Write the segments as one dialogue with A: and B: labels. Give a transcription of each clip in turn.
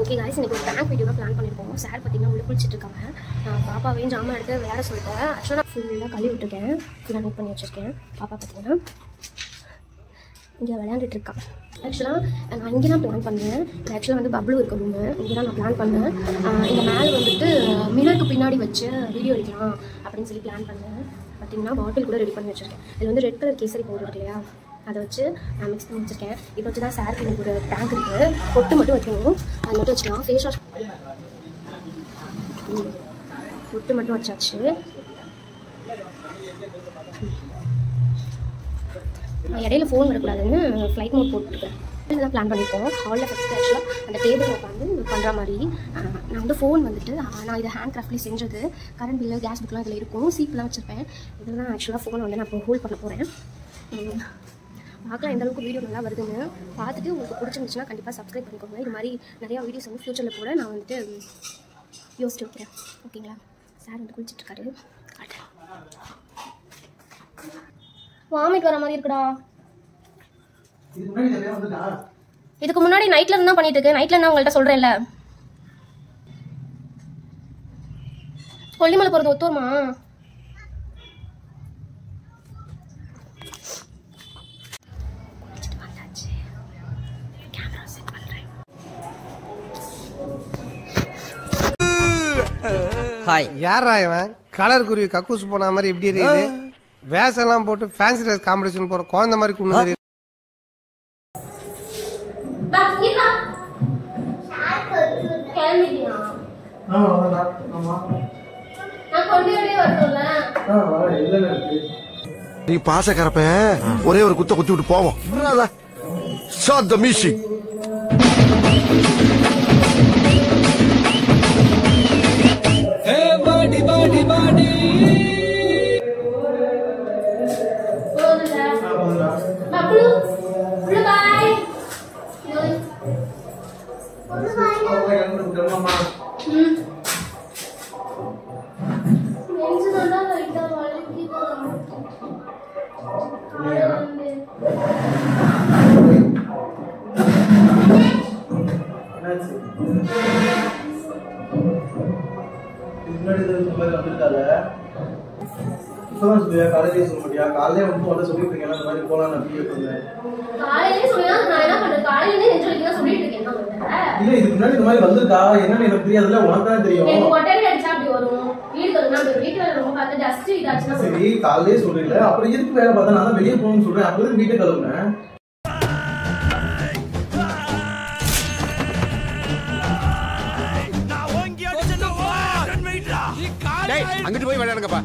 A: Okay guys இன்னைக்கு ஒரு bank video தான் பிளான் பண்ணியிருக்கோம் சார் பார்த்தீங்கன்னா உள்ள குளிச்சிட்டு இருக்காங்க நான் பாப்பாவையும் ஜாமான் எடுத்து விளையாட சொல்லிட்டேன் ஆக்சுவலாக ஃபுல்லாக கழுவி விட்டுருக்கேன் ஃபுல்லாக நோட் பண்ணி வச்சிருக்கேன் பாப்பா பார்த்தீங்கன்னா இங்கே விளையாண்டுட்டு இருக்கா ஆக்சுவலாக நான் இங்கே தான் பிளான் பண்ணேன் ஆக்சுவலாக வந்து பப்ளு இருக்க ரூமு இங்கே தான் நான் பிளான் பண்ணேன் ஆஹ் இந்த மேலே வந்துட்டு மிரருக்கு பின்னாடி வச்சு வீடியோ எடுக்கலாம் அப்படின்னு சொல்லி பிளான் பண்ணேன் பார்த்தீங்கன்னா பாட்டில் கூட ரெடி பண்ணி வச்சிருக்கேன் இதில் வந்து ரெட் கலர் கேசரி பவுடர் இருக்கு இல்லையா அதை வச்சு நான் மிக்ஸ் பண்ணி வச்சிருக்கேன் இதை வச்சு தான் சாருக்கு எனக்கு ஒரு டேங்க் இருக்குது பொட்டு மட்டும் வைக்கணும் அது மட்டும் வச்சுக்கலாம் ஃபேஸ் வாஷ் பொட்டு மட்டும் வச்சாச்சு நான் இடையில ஃபோன் வரக்கூடாதுன்னு ஃப்ளைட் மோட் போட்டுருக்கேன் தான் பிளான் பண்ணியிருக்கோம் ஹாலில் ஃபஸ்ட்டு ஆக்சுவலாக அந்த டேபிள் உட்காந்து பண்ணுற மாதிரி ஆஹ் நான் வந்து ஃபோன் வந்துட்டு ஆஹ் நான் இதை ஹேண்ட் கிராஃப்ட்லேயே செஞ்சது கரண்ட் பில்லு கேஸ் புக்லாம் இதில் இருக்கும் சீப்லாம் வச்சுருப்பேன் இதில் தான் ஆக்சுவலாக ஃபோனை வந்து நான் இப்போ ஹோல்ட் பண்ண போகிறேன் பார்க்கலாம் எந்த அளவுக்கு வீடியோ நல்லா வருதுன்னு பார்த்துட்டு உங்களுக்கு பிடிச்சிருந்துச்சுன்னா கண்டிப்பாக சப்ஸ்கிரைப் பண்ணிக்கோங்க இது மாதிரி நிறையா வீடியோஸ் வந்து ஃப்யூச்சரில் கூட நான் வந்துட்டு யோசிச்சு வைக்கிறேன் ஓகேங்களா சார் வந்து குளிச்சிட்டு இருக்காரு காட்டுறேன் வாமிட் வர மாதிரி இருக்குடா
B: இதுக்கு முன்னாடி இந்த பையன் வந்துட்டா?
A: இதுக்கு முன்னாடி நைட்ல இருந்து தான் பண்ணிட்டு இருக்கேன் நைட்ல நான் உங்கள்கிட்ட சொல்றேன்ல கொல்லிமலை போறது ஒத்துவருமா
C: ஹாய்
D: யாரா இவன் கலர் குருவி கக்கூஸ் போன மாதிரி எப்படி இருக்குது வேஷம்லாம் போட்டு ஃபேன்சி ட்ரெஸ் காம்படிஷன் போற குழந்தை மாதிரி கொண்டு தெரியுது
B: ஆமா, வரேன்டா. ஆமா.
A: நான் கொண்டு வரல
B: ஆ, வரேன். இல்லைன்னு இருக்கு.
E: நீ பாச கரப்ப ஒரே ஒரு குத்த குத்தி விட்டு போவோம் ஷாட் த மியூசிக்
B: ஆ, போதும்டா.
A: பப்ளு உள்ள பாய்
B: அவங்க கிளம்பி விட்டுறலாமா?
A: ம் நெஞ்சு நல்லா லைட்டா வலிக்குதா
B: இல்லையா? என்னாச்சு? இதுக்கு முன்னாடி இது இந்த மாதிரி வந்திருக்காத? இப்பதான் சொல்லுவியா, காலையிலேயே சொல்ல மாட்டியா? காலையிலே வந்து உன்கிட்ட சொல்லிட்டு இருக்கேன்ல, இந்த மாதிரி போலாம் நான் PF வந்தேன்.
A: காலையிலே சொல்லினா நான் என்ன பண்றது காலையிலே நெஞ்சு வலிக்குதா சொல்லிட்டு இருக்கேன் என்ன பண்ற
B: இல்ல, இதுக்கு முன்னாடி இந்த மாதிரி வந்திருக்கா? என்னன்னு எனக்கு தெரியாதுல்ல, உனக்கு தானே தெரியும்.
A: எனக்கு கொட்டையில அடிச்சா அப்படி வரும் வீடு கழுவினா அப்படி வரும். வீட்டு வேலை ரொம்ப பார்த்து டஸ்ட் இதாச்சுன்னா வரும்.
B: சரி காலையிலே சொல்றீங்களே அப்புறம் எதுக்கு வேலை பார்த்தா நான் தான் வெளியே போகணும்னு சொல்றேன் அப்பதான் வீட்டை கழுவுனேன்
E: அங்கிட்டு போய் விளையாடுங்கப்பா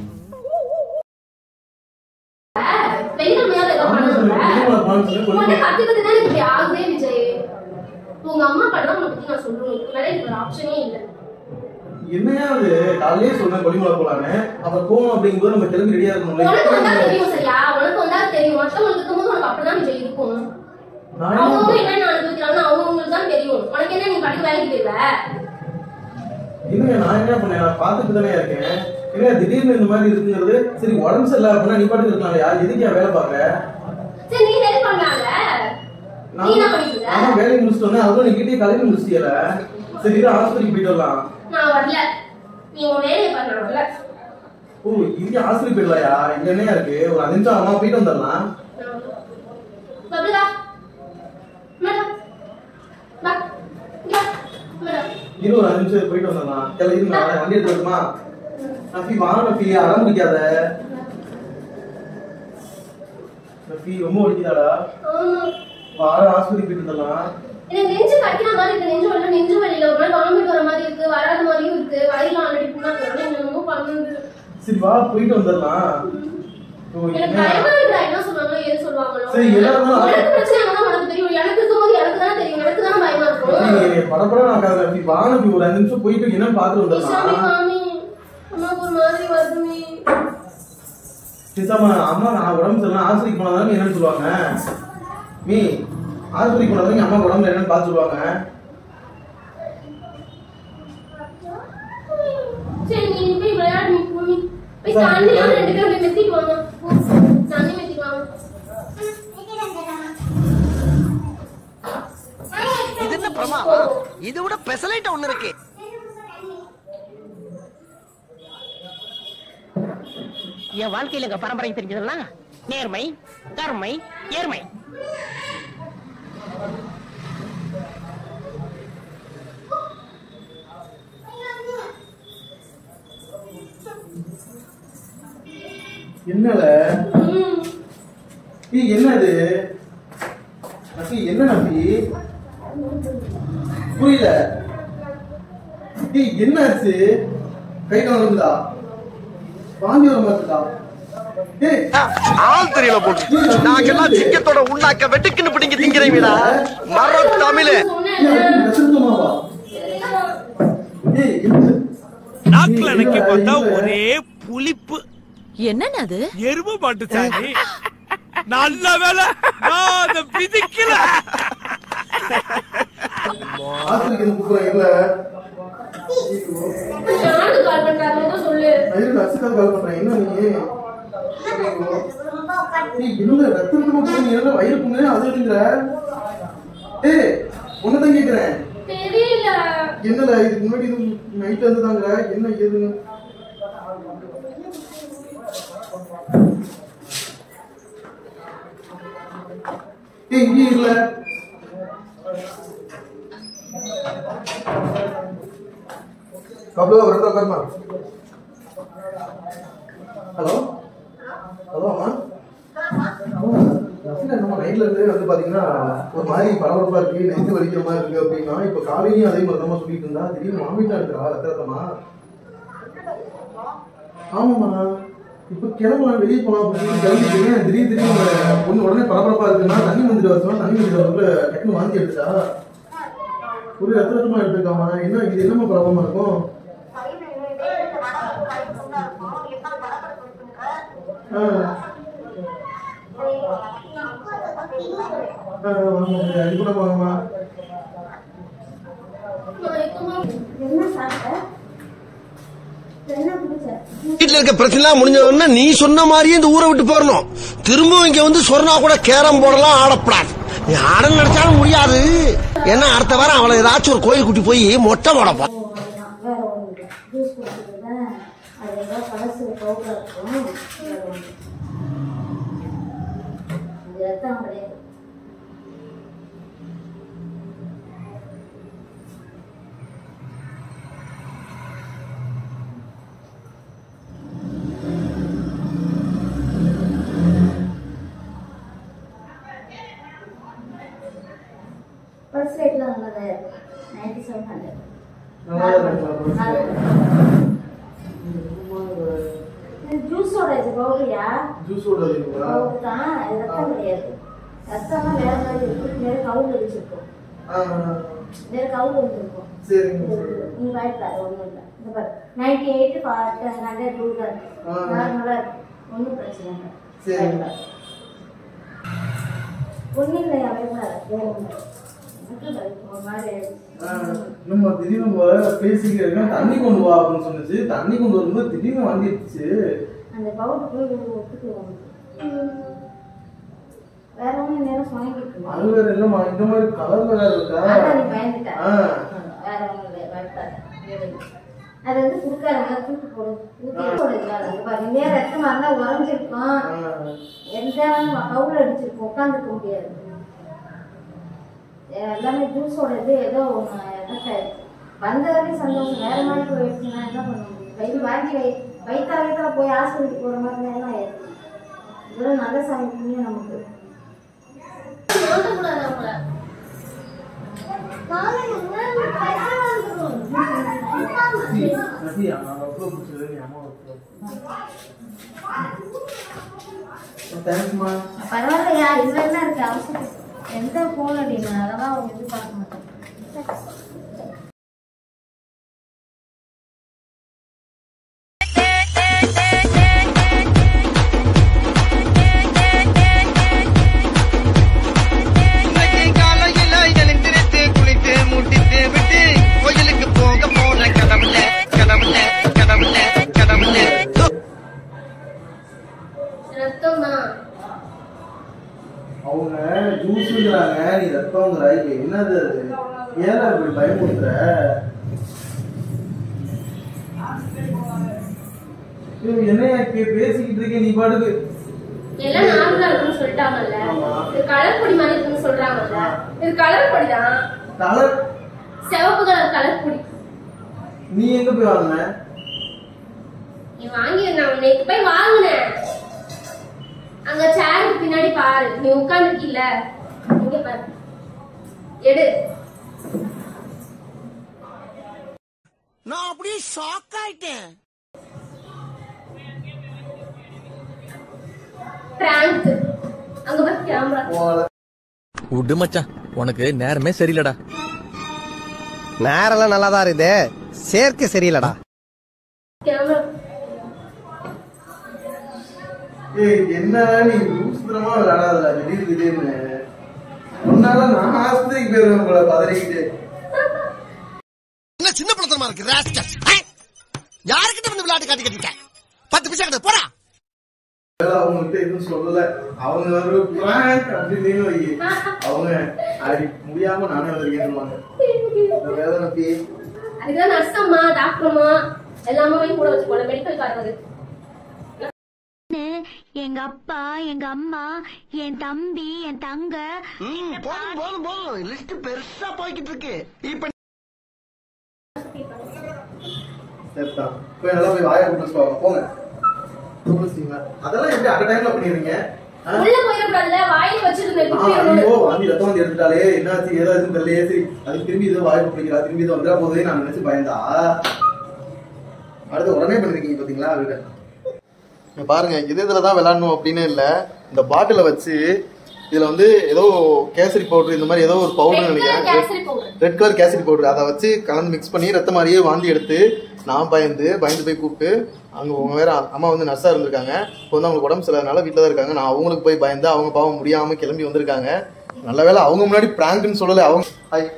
A: வெள்ளிக்கிழமையாவது ஏதோ பண்ண சொல்ற.
B: வெளியே போகணும்னு சொல்லி
A: உன்கிட்ட
B: கொண்டு
A: கத்து கத்து தான் எனக்கு இப்படி ஆகுதே விஜய் உங்க அம்மா பண்ணா உன்னை பத்தி நான் சொல்லுவேன் இதுக்கு மேல எனக்கு ஒரு ஆப்ஷனே இல்லை
B: என்னையா அது காலையிலே சொன்னேன் கொல்லிமலை போலான்னு அப்புறம் போகணும் அப்படிங்கும்போது நம்ம கிளம்பி ரெடியா இருக்கணும்ல
A: உனக்கு வந்தா தெரியும் சரியா உனக்கு வந்தா தெரியும் மற்றவங்களுக்கு இருக்கும்போது உனக்கு அப்படிதான் விஜய் இருக்கும்
B: நான்
A: அவங்கவுங்க
B: என்ன
A: என்ன அனுபவிக்கிறாங்கன்னு அவங்கவுங்களுக்கு தான் தெரியும் உனக்கு என்ன நீ படிக்க வேலைக்கு போயிடுவ
B: இல்லைங்க நான் என்ன பண்ணேன் நான் பார்த்துட்டு தானே இருக்கேன் இல்ல திடீர்னு இந்த மாதிரி இருக்குங்கிறது சரி உடம்பு சரியில்லை அப்படின்னா நீ பாட்டுக்கு இருக்கலாம் யார் எதுக்கு என் வேலை பார்க்க
A: சரி நீ ஹெல்ப் பண்ணலாம்ல நீ என்ன பண்ணிட்டு இருக்க?
B: ஆமா வேலையை முடிச்சுட்டு வந்தேன் அதுவும் நீ கிட்டே கிளம்பி முடிச்சிட்டியல சரி இரு ஹாஸ்பிட்டலுக்கு போயிட்டு வரலாம்
A: நான் வரல நீ உன் வேலையை பண்ண நான் வரல
B: ஓ இங்கே ஹாஸ்பிட்டல் போயிடலாயா இங்க என்னையா இருக்கு ஒரு அஞ்சு நிமிஷம் அம்மா போயிட்டு வந்துடலாம்
A: நான் வரல. பப்ளுதா மேடம் வா இங்க வா. மேடம்
B: இரு ஒரு அஞ்சு நிமிஷம் போயிட்டு வந்துடலாம் இல்ல இரு நான் வண்டி எடுத்து வருமா நஃபி வாங்க நஃபி அடம் பிடிக்காத நஃபி ரொம்ப வலிக்குதாடா
A: ஆமா
B: வார ஹாஸ்பிட்டல் போயிட்டு வந்துடலாம்
A: எனக்கு நெஞ்சு கட்டின மாதிரி இருக்கு நெஞ்சு வலியில நெஞ்சு வலியில ஒரு நாள் வாமிட் வர மாதிரி இருக்கு வராத மாதிரியும் இருக்கு வயிறுல ஆல்ரெடி புண்ணாக்கு என்னமோ பண்ணுது
B: சரி வா போயிட்டு வந்துடலாம் ஓ,
A: எனக்கு
B: என்ன?
A: பயமா இருக்குடா என்ன சொல்லுவாங்களோ ஏது சொல்லுவாங்களோ
B: சரி, எல்லாரும் தான்
A: உனக்கு பிரச்சனை என்னன்னா உனக்கு தெரியும் எனக்கு இருக்கும்போது எனக்கு தானே தெரியும் எனக்கு தானே பயமா
B: நஃபி,
A: இருக்கும்
B: படபடம் ஆக்காத நஃபி வா நஃபி ஒரு அஞ்சு நிமிஷம் போயிட்டு என்னன்னு பார்த்துட்டு
A: இஷாமி
B: வந்துடலாம்
A: மாமி அம்மாக்கு ஒரு மாதிரி வருதுமே
B: சித்தாமா அம்மா நான் உடம்பு சரியில்லை ஆஸ்பத்திரிக்கு போனாதான் என்னன்னு சொல்லுவாங்க மீ ஆஸ்பத்திரிக்கு போனாதான் அம்மா உடம்புல என்னன்னு பார்த்து சொல்லுவாங்க
A: சரி நீ போய் விளையாடு நீ போ நீ போய் தண்ணியாவது ரெண்டு பேரும் போய் மெத்திட்டு வாங்க போ. தண்ணி மெத்திட்டு வாங்க
C: இது என்ன பிரமாதம்
E: இதை விட பெசலைட்ட ஒண்ணு இருக்கு
F: என் வாழ்க்கையில எங்க பரம்பரை தெரிஞ்சதெல்லாம் நேர்மை கருமை ஏர்மை
B: என்னல ஏய் என்னது நபி என்ன நபி புரியல ஏய் என்னாச்சு கை கால் வந்துதா வாந்தி வர மாட்டுதா ஏய்
E: ஆள் தெரியல போட்டு நாங்கெல்லாம் சிங்கத்தோட உண்ணாக்க வெட்டுக்குன்னு பிடிங்க திங்கிறீங்களா மர தமிழு
B: ரசத்துமாவா ஏய் என்ன
G: நாக்குல நக்கி பார்த்தா ஒரே புளிப்பு
H: என்னன்னு அது
G: எரும மாட்டு சாணி நல்ல வேலை நான் அதை பிதிக்கல
B: ஆசிரியர் கூப்பிடுறேன் இல்ல
A: யாருக்கு கால் பண்றாங்க சொல்லு
B: நான் அசுக்காக கால் பண்றேன் என்ன நீ ஏய் என்ன ரத்தமா போய் நீ என்ன வயிறு புண்ணு அது எழுதுற ஏய் உன்னதான் கேக்குறேன்
A: தெரியல
B: என்னடா இதுக்கு முன்னாடி இது நைட் வந்துதாங்க என்ன ஏதுன்னு ஏய் இங்கே இல்ல கபலோ வரதா கர்மா ஹலோ ஹலோ அம்மா ரசிகா நம்ம நைட்ல இருந்து வந்து பாத்தீங்கன்னா ஒரு மாதிரி பரபரப்பா இருக்கு நெஞ்சு வலிக்கிற மாதிரி இருக்கு அப்படின்னா இப்ப காலையிலயும் அதே மாதிரி தான் சொல்லிட்டு இருந்தா திடீர்னு மாமிட்டா இருக்கிறா ரத்தமா ஆமாம்மா இப்ப கிளம்பலாம் வெளியே போலாம் அப்படின்னு சொல்லி கிளம்பிட்டு திடீர் திடீர்னு பொண்ணு உடனே பரபரப்பா இருக்குன்னா தண்ணி வந்துட்டு வரணும் தண்ணி வந்துட்டு வரல டக்குனு வாந்தி எடுத்தா ஒரு ரத்த ரத்தமா எடுத்துக்காமா என்ன இது என்னமா ப்ராப்ளமா இருக்கும் ஆ ஆ, வாங்க, அது கூட வாங்கம்மா
A: என்ன சாப்பிட்ட என்ன குடிச்ச
E: வீட்டுல இருக்க பிரச்சனை முடிஞ்ச உடனே நீ சொன்ன மாதிரியே இந்த ஊரை விட்டு போறணும் திரும்பவும் இங்க வந்து சொன்னா கூட கேரம் போடலாம் ஆடப்படாது நீ ஆட நினைச்சாலும் முடியாது ஏன்னா அடுத்த வாரம் அவளை ஏதாச்சும் ஒரு கோயில் கூட்டி போய் மொட்டை போடப்பா
I: வேற ஒன்றும் இல்லை ஜூஸ் குடிச்சிருந்தேன் அது ஏதோ பழசு பவுடர் இருக்கும் வேற ஒன்றும் இது ரத்தம் கிடையாது ஃபர்ஸ்ட் ரேட்ல நல்லதா இருக்கு நைன்டி செவன் ஹண்ட்ரட்
B: நல்லா இருக்குங்களா?
I: ஜூஸோட இது பவுடரியா
B: ஜூஸோட இருக்குங்களா
I: பவுடர் தான் இது ரத்தம் கிடையாது ரத்தம்லாம் வேற மாதிரி இருக்கு வேற கவுல் அடிச்சிருக்கும்
B: ஆ,
I: வேற கவுல் வந்துருக்கும்
B: சரிங்க சரி.
I: நீ பயப்படாத ஒன்றும் இல்லை இந்த பாரு நைன்டி எயிட் ஹண்ட்ரட் டூ தான் இருக்கு
B: ஆ.
I: நார்மலாக இருக்கு ஒன்றும் பிரச்சனை இல்லை
B: சரி.
I: பயப்படாத. ஒன்றும் இல்லையா பயப்படாத வேற ஒன்றும் இல்லை. எனக்கு பயப்படும் ஒரு மாதிரி
B: ஆ,
I: ஆயிடுச்சு.
B: நம்ம திடீர்னு நம்ம பேசிக்கிட்டு இருக்கோம் தண்ணி கொண்டு வா அப்படின்னு சொன்னுச்சு தண்ணி கொண்டு வரும்போது திடீர்னு வாந்திடுச்சு
I: அந்த பவுடர் போய் ஒத்துக்குவோம் வேற ஒன்றும் நேரம் சுவாங்கிட்டு
B: அது வேற இல்லம்மா இந்த மாதிரி கலர்ல வேற இருக்கா
I: அதான் நீ பயந்துட்ட.
B: ஆ.
I: வேற ஒண்ணும் இல்ல, பயப்படாத. இரு. அது வந்து குடுக்காதவங்க தூக்கி போடு. தூக்கி போடுறது அது. இது பாரு, இதே ரத்தமா இருந்தா உறைஞ்சிருக்கும்.
B: ஆ.
I: எந்த கவுல அடிச்சிருக்கும் உட்காந்துக்க முடியாது எல்லாமே ஜூஸோட இது ஏதோ ஒண்ணு எனக்கு வந்த வரைக்கும் சந்தோஷம் வேற மாதிரி போயிடுச்சுன்னா என்ன பண்ண முடியும் வயிறு வாங்கி வை வயிற்று வயிற்றுல போய் ஹாஸ்பிட்டலுக்கு போற மாதிரி எல்லாம் ஆயிடுச்சு இதெல்லாம் நல்ல சாமி புண்ணியம் நமக்கு
A: ஓட்டக்கூடாது அவங்கள
B: சரி, சரி, நான் அவ்வளவு பிடிச்சது, நீ அம்மாவை தேங்க்ஸ்மா
I: பரவாயில்லையா இதுல என்ன இருக்கு அவசரம் எந்த போன் அடிங்க அதெல்லாம் அவங்க எதிர்பார்க்க மாட்டாங்க
C: இன்னைக்கு காலையில எழுந்திருத்து குளித்து முட்டித்து விட்டு கோயிலுக்கு போக போன கடவுளே கடவுளே கடவுளே கடவுளே
A: ரத்தம் தான்
B: அவங்க ஜூஸுங்கிறாங்க நீ ரத்தம்ங்கிற இப்ப என்னது அது ஏன் இப்படி பயமுறுத்துற ஐயோ, என்னையா இப்படி பேசிக்கிட்டு இருக்க நீ பாட்டுக்கு
A: எல்லாம் நார்மலா இருக்குன்னு சொல்லிட்டாங்கல்ல
B: ஆமா.
A: இது கலர் பொடி மாதிரி இருக்குன்னு சொல்றாங்கல்ல இது கலர் பொடி தான்
B: கலர்
A: சிவப்பு கலர் கலர் பொடி
B: நீ எங்க போய் வாங்கின
A: நீ வாங்கி நான் நேத்து போய் வாங்கினேன் அங்க சேருக்கு பின்னாடி பாரு நீ உட்காந்துருக்கீல்ல இங்க பாரு எடு
E: நான் அப்படியே ஷாக் ஆயிட்டேன்
A: பிராங்க் அங்க பாரு கேமரா
G: விடு மச்சான் உனக்கு நேரமே சரியில்லடா
D: நேரெல்லாம் நல்லா தான் இருக்குது சேர்க்கை சரியில்லடா
A: கேமரா
B: ஏய் என்னடா நீ லூசுத்தனமா விளையாடாதடா திடீர் திடீர்னு உன்னால நான் ஆஸ்பத்திரிக்கு போயிருவேன் போல பதறிக்கிட்டு
E: என்ன சின்ன படத்தனமா இருக்கு ராஸ்கல் யாருக்கிட்ட வந்து விளையாட்டு காட்டி கட்டிருக்க பத்து பைசா கிட்ட போடா
B: வேலை அவங்ககிட்ட எதுவும் சொல்லல அவங்க ஒரு prank அப்படின்னு வை அவங்க அடி முடியாம நானே வந்திருக்கேன் இந்த வேதனை பி
A: அதுதான் நர்ஸம்மா டாக்டர்மா எல்லாமே கூட வச்சுக்கோல மெடிக்கல் கார் அது
H: எங்க அப்பா எங்க அம்மா என் தம்பி என் தங்க
E: ம், போதும் போதும் போதும் லிஸ்ட் பெருசா போய்கிட்டு இருக்கு இப்ப
B: சரிதான் போய் நல்லா போய் வாயை கூட்டு சொல்லுவாங்க போங்க தூக்குறீங்களா? அதெல்லாம் எப்படி அந்த டைம்ல பண்ணிடுறீங்க ஆ?
A: உள்ள போயிடக்கூடாதுல வாயில வச்சிருந்தேன்
B: ஆ,
A: குப்பி
B: ஐயோ வாந்தி ரத்தம் வந்து எடுத்துட்டாலே என்னாச்சு ஏதாச்சும் தெரியலையே சரி அது திரும்பி இதோ வாய்ப்பு பிடிக்கிறா திரும்பி இது வந்துடா போதே நான் நினைச்சு பயந்தா அடுத்து உடனே பண்ணிருக்கீங்க பாத்தீங்களா வீட இங்க பாருங்க இது இதுல தான் விளையாடணும் அப்படின்னு இல்ல இந்த பாட்டில வச்சு இதுல வந்து ஏதோ கேசரி பவுடர் இந்த மாதிரி ஏதோ ஒரு பவுடர் நினைக்கிறேன்
A: kesari powder
B: red colour kesari powder அதை வச்சு கலந்து மிக்ஸ் பண்ணி ரத்த மாதிரியே வாந்தி எடுத்து நான் பயந்து பயந்து போய் கூப்பிட்டு அங்கே அவங்க வேற அம்மா வந்து நர்ஸாக இருந்திருக்காங்க இப்போ வந்து அவங்களுக்கு உடம்பு சரியில்லாதனால வீட்டில் தான் இருக்காங்க நான் அவங்களுக்கு போய் பயந்து அவங்க பாவம் முடியாமல் கிளம்பி வந்திருக்காங்க நல்ல வேளை அவங்க முன்னாடி பிராங்க்னு சொல்லலை அவங்க ஹாய்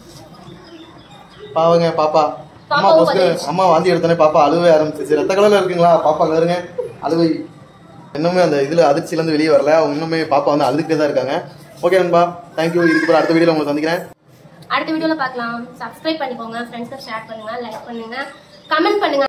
B: பாவங்க பாப்பா அம்மா
A: பாப்பாவும்
B: கொசுக்கு
A: பதினஞ்சு.
B: அம்மா வாந்தி எடுத்தோன்னே பாப்பா அழுவே ஆரம்பிச்சிச்சு ரத்த கலர்ல இருக்குங்களா பாப்பா அங்க இருங்க அழுவை இன்னுமே அந்த இதுல அதிர்ச்சியில இருந்து வெளியே வரல அவங்க இன்னுமே பாப்பா வந்து அழுதுகிட்டே தான் இருக்காங்க ஓகே நண்பா தேங்க்யூ இதுக்கு அப்புறம் அடுத்த வீடியோல உங்களை சந்திக்கிறேன்
A: அடுத்த வீடியோல பார்க்கலாம் சப்ஸ்கிரைப் பண்ணிக்கோங்க ஃப்ரெண்ட்ஸ்க்கு ஷேர் பண்ணுங்க லைக் பண்ணுங்க கமெண்ட் பண்ணுங்க